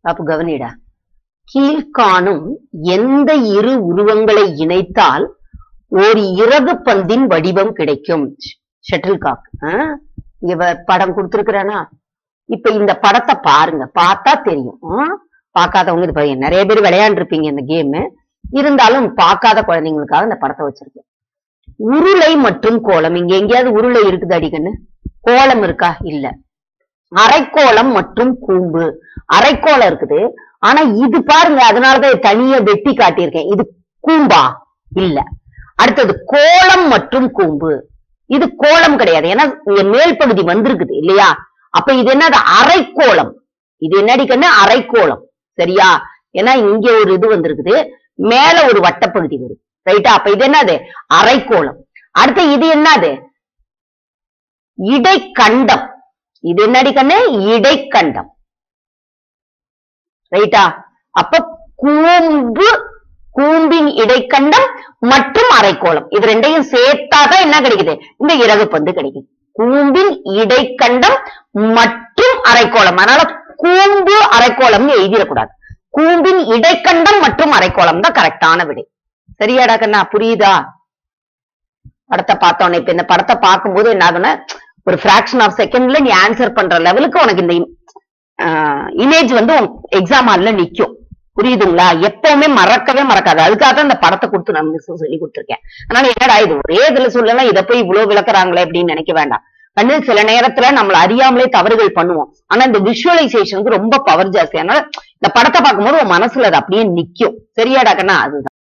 அப்ப கவனிடா கீழ்காணும் எந்த இரு உருவங்களை இணைத்தால் ஓர் இறகு பந்தின் வடிவம் கிடைக்கும் ஷட்டில் காக் இங்க வ- படம் கொடுத்திருக்கிறானா இப்ப இந்த படத்தை பாருங்க பார்த்தா தெரியும் ஆ? பார்க்காதவங்க இது பாருங்க நிறைய பேர் விளையாண்டுருப்பீங்க இந்த கேம் இருந்தாலும் பார்க்காத குழந்தைங்களுக்காக இந்த படத்தை வச்சிருக்கேன் உருளை மற்றும் கோலம் இங்க எங்கேயாவது உருளை இருக்குது அடிக்கண்ணு கோலம் இருக்கா இல்ல அரைக்கோளம் மற்றும் கூம்பு அரைக்கோளம் இருக்குது ஆனா இது பாருங்க அதனாலதான் இதை தனியா வெட்டி காட்டியிருக்கேன் இது கூம்பா இல்ல அடுத்தது கோலம் மற்றும் கூம்பு இது கோலம் கிடையாது ஏன்னா இங்க மேல் பகுதி வந்திருக்குது இல்லையா அப்ப இது என்னது அரைக்கோளம் இது என்னடி கண்ணு அரைக்கோளம் சரியா ஏன்னா இங்க ஒரு இது வந்திருக்குது மேல ஒரு வட்டப்பகுதி வருது ரைட்டா அப்ப இது என்னது அரைக்கோளம் அடுத்து இது என்னது இடைக்கண்டம் இது என்னடி கண்ணு இடைக்கண்டம் ரைட்டா அப்ப கூம்பு கூம்பின் இடைக்கண்டம் மற்றும் அரைக்கோளம் இது ரெண்டையும் சேர்த்தாதான் என்ன கிடைக்குது இந்த இறகு பந்து கிடைக்குது கூம்பின் இடைக்கண்டம் மற்றும் அரைக்கோளம் அதனால கூம்பு அரைக்கோளம்னு எழுதிடக்கூடாது கூம்பின் இடைக்கண்டம் மற்றும் அரைக்கோளம் தான் கரெக்டான விடை சரியாடா கண்ணா புரியுதா படத்தை பார்த்தோன்னே இப்ப இந்த படத்தை பார்க்கும்போது என்ன ஆகும்னா ஒரு ஃபிராக்ஷன் ஆஃப் செகண்ட்ல நீ ஆன்சர் பண்ற லெவலுக்கு உனக்கு இந்த இமேஜ் வந்து எக்ஸாம் ஹால்ல நிக்கும் புரியுதுங்களா எப்பவுமே மறக்கவே மறக்காது அதுக்காக தான் இந்த படத்தை கொடுத்து நான் மிஸ் சொல்லி கொடுத்துருக்கேன் அதனால என்னடா இது ஒரே இதுல சொல்லலாம் இதை போய் இவ்வளவு விளக்குறாங்களே அப்படின்னு நினைக்க வேண்டாம் கண்ணு சில நேரத்துல நம்மள அறியாமலே தவறுகள் பண்ணுவோம் ஆனா இந்த விஷுவலைசேஷனுக்கு ரொம்ப பவர் ஜாஸ்தி அதனால இந்த படத்தை பார்க்கும்போது உன் மனசுல அது அப்படியே நிக்கும் சரியாடா கண்ணா அதுதான்